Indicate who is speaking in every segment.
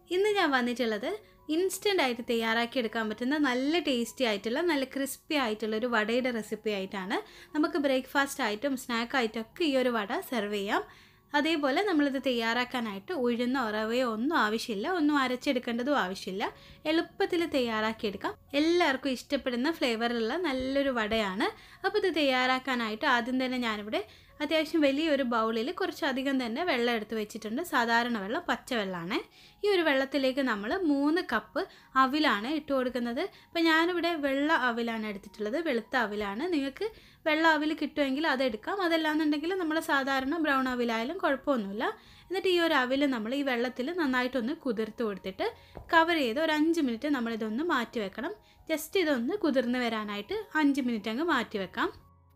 Speaker 1: ഇന്ന് ഞാൻ വന്നിട്ടുള്ളത് ഇൻസ്റ്റൻ്റ് ആയിട്ട് തയ്യാറാക്കി എടുക്കാൻ പറ്റുന്ന നല്ല ടേസ്റ്റി ആയിട്ടുള്ള നല്ല ക്രിസ്പി ആയിട്ടുള്ള ഒരു വടയുടെ റെസിപ്പി ആയിട്ടാണ് നമുക്ക് ബ്രേക്ക്ഫാസ്റ്റ് ആയിട്ടും സ്നാക്ക് ആയിട്ടും ഒക്കെ ഈ ഒരു വട സെർവ് ചെയ്യാം അതേപോലെ നമ്മളിത് തയ്യാറാക്കാനായിട്ട് ഉഴുന്നോ റവയോ ഒന്നും ആവശ്യമില്ല ഒന്നും അരച്ചെടുക്കേണ്ടതും ആവശ്യമില്ല എളുപ്പത്തിൽ തയ്യാറാക്കിയെടുക്കാം എല്ലാവർക്കും ഇഷ്ടപ്പെടുന്ന ഫ്ലേവറിലുള്ള നല്ലൊരു വടയാണ് അപ്പോൾ ഇത് തയ്യാറാക്കാനായിട്ട് ആദ്യം തന്നെ ഞാനിവിടെ അത്യാവശ്യം വലിയൊരു ബൗളിൽ കുറച്ചധികം തന്നെ വെള്ളം എടുത്ത് വെച്ചിട്ടുണ്ട് സാധാരണ വെള്ളം പച്ചവെള്ളമാണ് ഈ ഒരു വെള്ളത്തിലേക്ക് നമ്മൾ മൂന്ന് കപ്പ് അവിലാണ് ഇട്ട് കൊടുക്കുന്നത് അപ്പോൾ ഞാനിവിടെ വെള്ള അവിലാണ് എടുത്തിട്ടുള്ളത് വെളുത്ത അവിലാണ് നിങ്ങൾക്ക് വെള്ള അവിൽ കിട്ടുമെങ്കിൽ അതെടുക്കാം അതല്ലാന്നുണ്ടെങ്കിൽ നമ്മൾ സാധാരണ ബ്രൗൺ അവിലായാലും കുഴപ്പമൊന്നുമില്ല എന്നിട്ട് ഈ ഒരു അവിൽ നമ്മൾ ഈ വെള്ളത്തിൽ നന്നായിട്ടൊന്ന് കുതിർത്ത് കൊടുത്തിട്ട് കവർ ചെയ്ത് ഒരു അഞ്ച് മിനിറ്റ് നമ്മളിതൊന്ന് മാറ്റി വെക്കണം ജസ്റ്റ് ഇതൊന്ന് കുതിർന്ന് വരാനായിട്ട് അഞ്ച് മിനിറ്റ് അങ്ങ് മാറ്റി വെക്കാം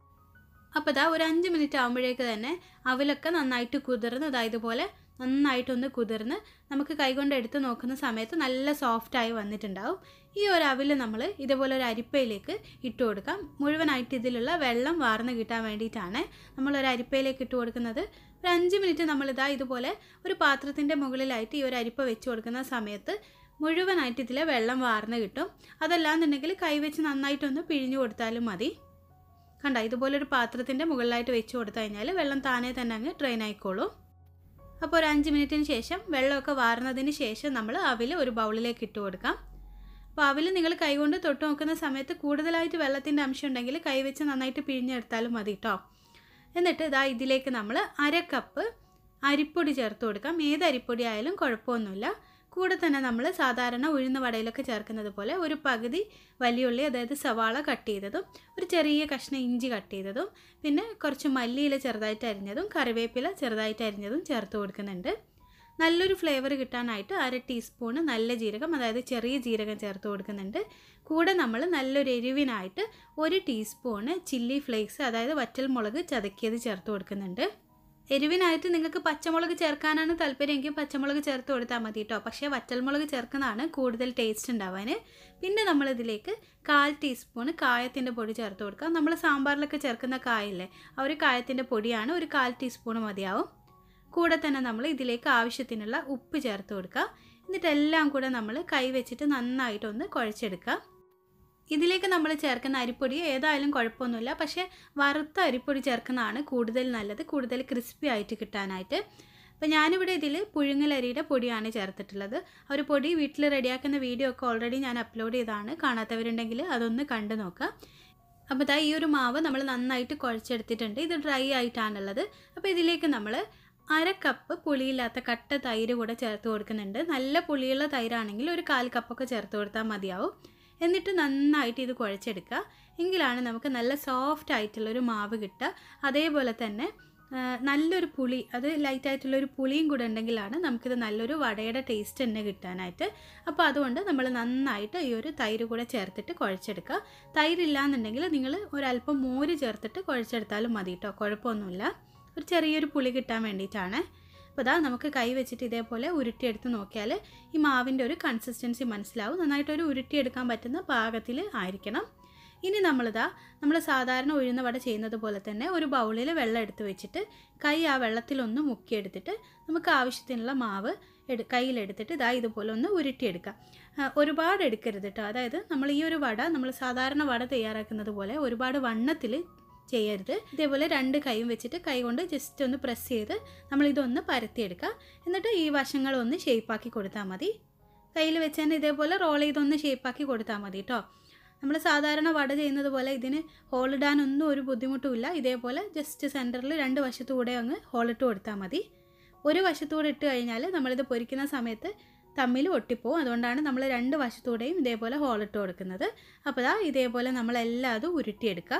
Speaker 1: അപ്പോൾ ഇതാ ഒരു അഞ്ച് മിനിറ്റ് ആകുമ്പോഴേക്ക് തന്നെ അവിലൊക്കെ നന്നായിട്ട് കുതിർന്ന് ഇതാ ഇതുപോലെ നന്നായിട്ടൊന്ന് കുതിർന്ന് നമുക്ക് കൈകൊണ്ട് എടുത്ത് നോക്കുന്ന സമയത്ത് നല്ല സോഫ്റ്റായി വന്നിട്ടുണ്ടാവും ഈ ഒരു അവിൽ നമ്മൾ ഇതുപോലെ ഒരു അരിപ്പയിലേക്ക് ഇട്ട് കൊടുക്കാം മുഴുവനായിട്ട് ഇതിലുള്ള വെള്ളം വാർന്ന് കിട്ടാൻ വേണ്ടിയിട്ടാണ് നമ്മൾ ഒരു അരിപ്പയിലേക്ക് ഇട്ട് കൊടുക്കുന്നത് ഒരു അഞ്ച് മിനിറ്റ് നമ്മളിതാ ഇതുപോലെ ഒരു പാത്രത്തിൻ്റെ മുകളിലായിട്ട് ഈ ഒരു അരിപ്പ വെച്ച് കൊടുക്കുന്ന സമയത്ത് മുഴുവനായിട്ട് ഇതിലെ വെള്ളം വാർന്ന് കിട്ടും അതല്ലാന്നുണ്ടെങ്കിൽ കൈവച്ച് നന്നായിട്ടൊന്ന് പിഴിഞ്ഞു കൊടുത്താലും മതി കണ്ട ഇതുപോലെ ഒരു പാത്രത്തിൻ്റെ മുകളിലായിട്ട് വെച്ച് കൊടുത്തു കഴിഞ്ഞാൽ വെള്ളം താനേ തന്നെ അങ്ങ് ഡ്രെയിൻ ആയിക്കോളും അപ്പോൾ ഒരു അഞ്ച് മിനിറ്റിന് ശേഷം വെള്ളമൊക്കെ വാർന്നതിന് ശേഷം നമ്മൾ അവിൽ ഒരു ബൗളിലേക്ക് ഇട്ട് കൊടുക്കാം അപ്പോൾ അവിൽ നിങ്ങൾ കൈകൊണ്ട് തൊട്ട് നോക്കുന്ന സമയത്ത് കൂടുതലായിട്ട് വെള്ളത്തിൻ്റെ അംശം ഉണ്ടെങ്കിൽ കൈവച്ച് നന്നായിട്ട് പിഴിഞ്ഞെടുത്താലും മതി കേട്ടോ എന്നിട്ട് ഇതാ ഇതിലേക്ക് നമ്മൾ അര കപ്പ് അരിപ്പൊടി ചേർത്ത് കൊടുക്കാം ഏത് അരിപ്പൊടി ആയാലും കുഴപ്പമൊന്നുമില്ല കൂടെ തന്നെ നമ്മൾ സാധാരണ ഉഴുന്ന വടയിലൊക്കെ ചേർക്കുന്നത് പോലെ ഒരു പകുതി വലിയുള്ളി അതായത് സവാള കട്ട് ചെയ്തതും ഒരു ചെറിയ കഷ്ണം ഇഞ്ചി കട്ട് ചെയ്തതും പിന്നെ കുറച്ച് മല്ലിയില ചെറുതായിട്ട് അരിഞ്ഞതും കറിവേപ്പില ചെറുതായിട്ട് അരിഞ്ഞതും ചേർത്ത് കൊടുക്കുന്നുണ്ട് നല്ലൊരു ഫ്ലേവർ കിട്ടാനായിട്ട് അര ടീസ്പൂണ് നല്ല ജീരകം അതായത് ചെറിയ ജീരകം ചേർത്ത് കൊടുക്കുന്നുണ്ട് കൂടെ നമ്മൾ നല്ലൊരു എരിവിനായിട്ട് ഒരു ടീസ്പൂണ് ചില്ലി ഫ്ലേക്സ് അതായത് വറ്റൽ മുളക് ചതക്കിയത് ചേർത്ത് കൊടുക്കുന്നുണ്ട് എരിവിനായിട്ട് നിങ്ങൾക്ക് പച്ചമുളക് ചേർക്കാനാണ് താല്പര്യമെങ്കിൽ പച്ചമുളക് ചേർത്ത് കൊടുത്താൽ മതി കേട്ടോ പക്ഷേ വറ്റൽമുളക് ചേർക്കുന്നതാണ് കൂടുതൽ ടേസ്റ്റ് ഉണ്ടാവാൻ പിന്നെ നമ്മളിതിലേക്ക് കാൽ ടീസ്പൂൺ കായത്തിൻ്റെ പൊടി ചേർത്ത് കൊടുക്കാം നമ്മൾ സാമ്പാറിലൊക്കെ ചേർക്കുന്ന കായല്ലേ ആ ഒരു കായത്തിൻ്റെ പൊടിയാണ് ഒരു കാൽ ടീസ്പൂൺ മതിയാവും കൂടെ തന്നെ നമ്മൾ ഇതിലേക്ക് ആവശ്യത്തിനുള്ള ഉപ്പ് ചേർത്ത് കൊടുക്കുക എന്നിട്ട് എല്ലാം കൂടെ നമ്മൾ കൈ വെച്ചിട്ട് നന്നായിട്ടൊന്ന് കുഴച്ചെടുക്കുക ഇതിലേക്ക് നമ്മൾ ചേർക്കുന്ന അരിപ്പൊടി ഏതായാലും കുഴപ്പമൊന്നുമില്ല പക്ഷേ വറുത്ത അരിപ്പൊടി ചേർക്കുന്നതാണ് കൂടുതൽ നല്ലത് കൂടുതൽ ക്രിസ്പി ആയിട്ട് കിട്ടാനായിട്ട് അപ്പോൾ ഞാനിവിടെ ഇതിൽ പുഴുങ്ങലരിയുടെ പൊടിയാണ് ചേർത്തിട്ടുള്ളത് ആ ഒരു പൊടി വീട്ടിൽ റെഡിയാക്കുന്ന വീഡിയോ ഒക്കെ ഓൾറെഡി ഞാൻ അപ്ലോഡ് ചെയ്തതാണ് കാണാത്തവരുണ്ടെങ്കിൽ അതൊന്ന് കണ്ടു നോക്കാം അപ്പോൾ ഇതാ ഈ ഒരു മാവ് നമ്മൾ നന്നായിട്ട് കുഴച്ചെടുത്തിട്ടുണ്ട് ഇത് ഡ്രൈ ആയിട്ടാണുള്ളത് അപ്പോൾ ഇതിലേക്ക് നമ്മൾ അര കപ്പ് പുളിയില്ലാത്ത കട്ട തൈര് കൂടെ ചേർത്ത് കൊടുക്കുന്നുണ്ട് നല്ല പുളിയുള്ള തൈരാണെങ്കിൽ ഒരു കാൽ കപ്പൊക്കെ ചേർത്ത് കൊടുത്താൽ മതിയാവും എന്നിട്ട് നന്നായിട്ട് ഇത് കുഴച്ചെടുക്കുക എങ്കിലാണ് നമുക്ക് നല്ല സോഫ്റ്റ് ആയിട്ടുള്ളൊരു മാവ് കിട്ടുക അതേപോലെ തന്നെ നല്ലൊരു പുളി അത് ലൈറ്റായിട്ടുള്ളൊരു പുളിയും കൂടെ ഉണ്ടെങ്കിലാണ് നമുക്കിത് നല്ലൊരു വടയുടെ ടേസ്റ്റ് തന്നെ കിട്ടാനായിട്ട് അപ്പോൾ അതുകൊണ്ട് നമ്മൾ നന്നായിട്ട് ഈ ഒരു തൈര് കൂടെ ചേർത്തിട്ട് കുഴച്ചെടുക്കുക തൈരില്ലാന്നുണ്ടെങ്കിൽ നിങ്ങൾ ഒരല്പം മോര് ചേർത്തിട്ട് കുഴച്ചെടുത്താലും മതി കേട്ടോ കുഴപ്പമൊന്നുമില്ല ഒരു ചെറിയൊരു പുളി കിട്ടാൻ വേണ്ടിയിട്ടാണ് അപ്പോൾ ഇതാ നമുക്ക് കൈ വെച്ചിട്ട് ഇതേപോലെ ഉരുട്ടിയെടുത്ത് നോക്കിയാൽ ഈ മാവിൻ്റെ ഒരു കൺസിസ്റ്റൻസി മനസ്സിലാവും നന്നായിട്ടൊരു ഉരുട്ടിയെടുക്കാൻ പറ്റുന്ന പാകത്തിൽ ആയിരിക്കണം ഇനി നമ്മളിതാ നമ്മൾ സാധാരണ ഉഴുന്ന വട ചെയ്യുന്നത് പോലെ തന്നെ ഒരു ബൗളിൽ വെള്ളം എടുത്ത് വെച്ചിട്ട് കൈ ആ വെള്ളത്തിലൊന്ന് മുക്കിയെടുത്തിട്ട് നമുക്ക് ആവശ്യത്തിനുള്ള മാവ് എടു കയ്യിലെടുത്തിട്ട് ഇതാ ഇതുപോലെ ഒന്ന് ഉരുട്ടിയെടുക്കാം ഒരുപാട് എടുക്കരുത് കേട്ടോ അതായത് നമ്മൾ ഈ ഒരു വട നമ്മൾ സാധാരണ വട തയ്യാറാക്കുന്നത് പോലെ ഒരുപാട് വണ്ണത്തിൽ ചെയ്യരുത് ഇതേപോലെ രണ്ട് കൈയും വെച്ചിട്ട് കൈ കൊണ്ട് ജസ്റ്റ് ഒന്ന് പ്രസ് ചെയ്ത് നമ്മൾ ഇതൊന്ന് പരത്തിയെടുക്കുക എന്നിട്ട് ഈ വശങ്ങളൊന്ന് ഷേപ്പാക്കി കൊടുത്താൽ മതി കയ്യിൽ വെച്ച് തന്നെ ഇതേപോലെ റോൾ ചെയ്തൊന്ന് ഷേപ്പാക്കി കൊടുത്താൽ മതി കേട്ടോ നമ്മൾ സാധാരണ വട ചെയ്യുന്നത് പോലെ ഇതിന് ഹോളിടാനൊന്നും ഒരു ബുദ്ധിമുട്ടുമില്ല ഇതേപോലെ ജസ്റ്റ് സെൻറ്ററിൽ രണ്ട് വശത്തുകൂടെ അങ്ങ് ഹോളിട്ട് കൊടുത്താൽ മതി ഒരു വശത്തൂടെ ഇട്ട് കഴിഞ്ഞാൽ നമ്മളിത് പൊരിക്കുന്ന സമയത്ത് തമ്മിൽ ഒട്ടിപ്പോവും അതുകൊണ്ടാണ് നമ്മൾ രണ്ട് വശത്തൂടെയും ഇതേപോലെ ഹോളിട്ട് കൊടുക്കുന്നത് അപ്പോൾ ഇതാ ഇതേപോലെ നമ്മളെല്ലാം ഉരുട്ടിയെടുക്കുക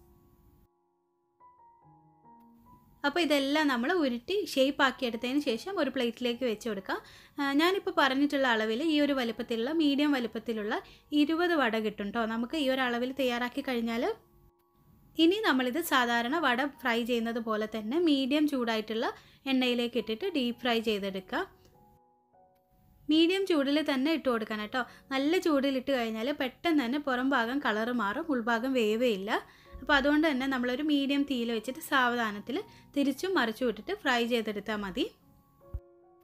Speaker 1: അപ്പോൾ ഇതെല്ലാം നമ്മൾ ഉരുട്ടി ഷേപ്പ് ആക്കി എടുത്തതിന് ശേഷം ഒരു പ്ലേറ്റിലേക്ക് വെച്ച് കൊടുക്കാം ഞാനിപ്പോൾ പറഞ്ഞിട്ടുള്ള അളവിൽ ഈ ഒരു വലുപ്പത്തിലുള്ള മീഡിയം വലുപ്പത്തിലുള്ള ഇരുപത് വട കിട്ടും കേട്ടോ നമുക്ക് ഈ ഒരു അളവിൽ തയ്യാറാക്കി കഴിഞ്ഞാൽ ഇനി നമ്മളിത് സാധാരണ വട ഫ്രൈ ചെയ്യുന്നത് പോലെ തന്നെ മീഡിയം ചൂടായിട്ടുള്ള എണ്ണയിലേക്ക് ഇട്ടിട്ട് ഡീപ്പ് ഫ്രൈ ചെയ്തെടുക്കുക മീഡിയം ചൂടിൽ തന്നെ ഇട്ട് കൊടുക്കണം കേട്ടോ നല്ല ചൂടിലിട്ട് കഴിഞ്ഞാൽ പെട്ടെന്ന് തന്നെ പുറം ഭാഗം കളറ് മാറും ഉൾഭാഗം വേവേയില്ല അപ്പോൾ അതുകൊണ്ട് തന്നെ നമ്മളൊരു മീഡിയം തീയിൽ വെച്ചിട്ട് സാവധാനത്തിൽ തിരിച്ചും മറിച്ചും ഇട്ടിട്ട് ഫ്രൈ ചെയ്തെടുത്താൽ മതി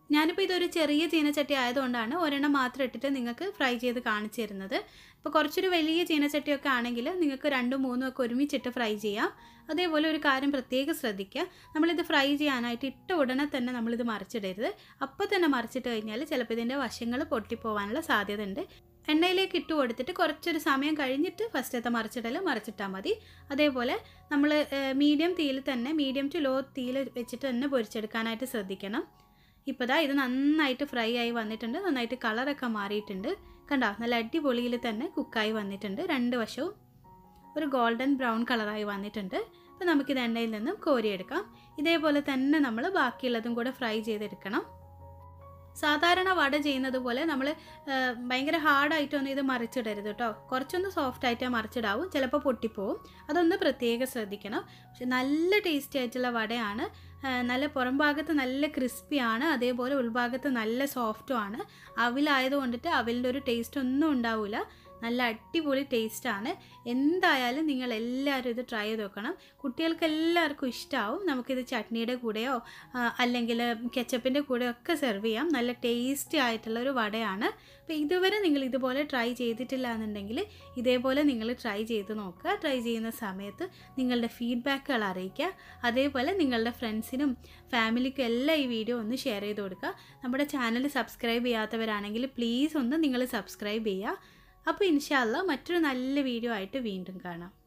Speaker 1: ഞാനിപ്പോൾ ഇതൊരു ചെറിയ ചീനച്ചട്ടി ആയതുകൊണ്ടാണ് ഒരെണ്ണം മാത്രം ഇട്ടിട്ട് നിങ്ങൾക്ക് ഫ്രൈ ചെയ്ത് കാണിച്ചു തരുന്നത് ഇപ്പോൾ കുറച്ചൊരു വലിയ ചീനച്ചട്ടിയൊക്കെ ആണെങ്കിൽ നിങ്ങൾക്ക് രണ്ടും മൂന്നും ഒക്കെ ഒരുമിച്ചിട്ട് ഫ്രൈ ചെയ്യാം അതേപോലെ ഒരു കാര്യം പ്രത്യേകം ശ്രദ്ധിക്കുക നമ്മളിത് ഫ്രൈ ചെയ്യാനായിട്ട് ഇട്ട ഉടനെ തന്നെ നമ്മളിത് മറിച്ചിടരുത് അപ്പോൾ തന്നെ മറിച്ചിട്ട് കഴിഞ്ഞാൽ ചിലപ്പോൾ ഇതിൻ്റെ വശങ്ങൾ പൊട്ടിപ്പോവാനുള്ള സാധ്യത ഉണ്ട് എണ്ണയിലേക്ക് ഇട്ട് കൊടുത്തിട്ട് കുറച്ചൊരു സമയം കഴിഞ്ഞിട്ട് ഫസ്റ്റത്തെ മറിച്ചിടൽ മറിച്ചിട്ടാൽ മതി അതേപോലെ നമ്മൾ മീഡിയം തീയിൽ തന്നെ മീഡിയം ടു ലോ തീയിൽ വെച്ചിട്ട് തന്നെ പൊരിച്ചെടുക്കാനായിട്ട് ശ്രദ്ധിക്കണം ഇപ്പോൾ ദാ ഇത് നന്നായിട്ട് ഫ്രൈ ആയി വന്നിട്ടുണ്ട് നന്നായിട്ട് കളറൊക്കെ മാറിയിട്ടുണ്ട് കണ്ടോ നല്ല അടിപൊളിയിൽ തന്നെ കുക്കായി വന്നിട്ടുണ്ട് രണ്ട് വശവും ഒരു ഗോൾഡൻ ബ്രൗൺ കളറായി വന്നിട്ടുണ്ട് അപ്പോൾ നമുക്കിത് എണ്ണയിൽ നിന്നും കോരിയെടുക്കാം ഇതേപോലെ തന്നെ നമ്മൾ ബാക്കിയുള്ളതും കൂടെ ഫ്രൈ ചെയ്തെടുക്കണം സാധാരണ വട ചെയ്യുന്നത് പോലെ നമ്മൾ ഭയങ്കര ഹാർഡായിട്ടൊന്നും ഇത് മറിച്ചിടരുത് കേട്ടോ കുറച്ചൊന്ന് സോഫ്റ്റ് ആയിട്ട് മറിച്ചിടാവും ചിലപ്പോൾ പൊട്ടിപ്പോവും അതൊന്ന് പ്രത്യേകം ശ്രദ്ധിക്കണം പക്ഷെ നല്ല ടേസ്റ്റി ആയിട്ടുള്ള വടയാണ് ആ, നല്ല പുറം ഭാഗത്ത് നല്ല ക്രിസ്പിയാണ് അതേപോലെ ഉൾഭാഗത്ത് നല്ല സോഫ്റ്റും ആണ് അവിലായത് കൊണ്ടിട്ട് അവിലിൻ്റെ ഒരു ടേസ്റ്റ് ഒന്നും ഉണ്ടാവില്ല നല്ല അടിപൊളി ടേസ്റ്റാണ് എന്തായാലും നിങ്ങൾ എല്ലാവരും ഇത് ട്രൈ ചെയ്ത് നോക്കണം കുട്ടികൾക്ക് എല്ലാവർക്കും ഇഷ്ടമാവും നമുക്കിത് ചട്നിയുടെ കൂടെയോ ആ, അല്ലെങ്കിൽ കെച്ചപ്പിൻ്റെ കൂടെയോ ഒക്കെ സെർവ് ചെയ്യാം നല്ല ടേസ്റ്റി ആയിട്ടുള്ള ഒരു വടയാണ് അപ്പോൾ ഇതുവരെ നിങ്ങൾ ഇതുപോലെ ട്രൈ ചെയ്തിട്ടില്ല എന്നുണ്ടെങ്കിൽ ഇതേപോലെ നിങ്ങൾ ട്രൈ ചെയ്ത് നോക്കുക ട്രൈ ചെയ്യുന്ന സമയത്ത് നിങ്ങളുടെ ഫീഡ്ബാക്കുകൾ അറിയിക്കുക അതേപോലെ നിങ്ങളുടെ ഫ്രണ്ട്സിനും ഫാമിലിക്കും എല്ലാം ഈ വീഡിയോ ഒന്ന് ഷെയർ ചെയ്ത് കൊടുക്കുക നമ്മുടെ ചാനൽ സബ്സ്ക്രൈബ് ചെയ്യാത്തവരാണെങ്കിൽ പ്ലീസ് ഒന്ന് നിങ്ങൾ സബ്സ്ക്രൈബ് ചെയ്യുക അപ്പോൾ ഇൻഷാല്ല മറ്റൊരു നല്ല വീഡിയോ ആയിട്ട് വീണ്ടും കാണാം